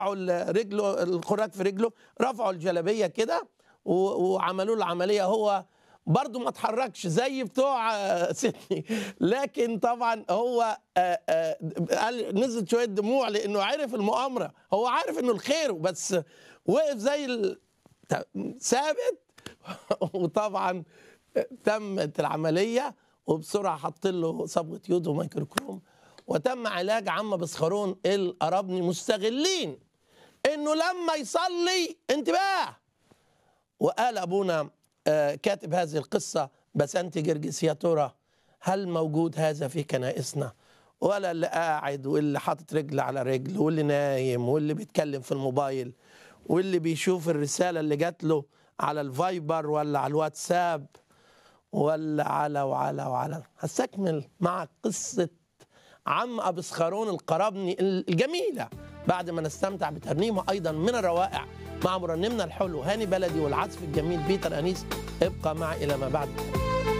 رفعوا رجله الخراج في رجله رفعوا الجلابيه كده و- وعملوا له عمليه هو برضه ما اتحركش زي بتوع آه، سيدني لكن طبعا هو آه، آه، قال نزلت شويه دموع لانه عرف المؤامره هو عارف انه الخير بس وقف زي ال- ت- ثابت وطبعا تمت العمليه وبسرعه حط له صبغه يود وميكروكروم وتم علاج عم بسخرون القرابني مستغلين انه لما يصلي انتباه وقال ابونا آه، كاتب هذه القصه بسنتي جرجس يا ترى هل موجود هذا في كنائسنا ولا اللي قاعد واللي حاطط رجل على رجل واللي نايم واللي بيتكلم في الموبايل واللي بيشوف الرساله اللي جات له على الفايبر ولا على الواتساب ولا على وعلى وعلى هستكمل مع قصه عم ابسخرون القرابني الجميله بعد ما نستمتع بترنيمه ايضا من الروائع مع مرنمنا الحلو هاني بلدي والعزف الجميل بيتر انيس ابقى معي الى ما بعد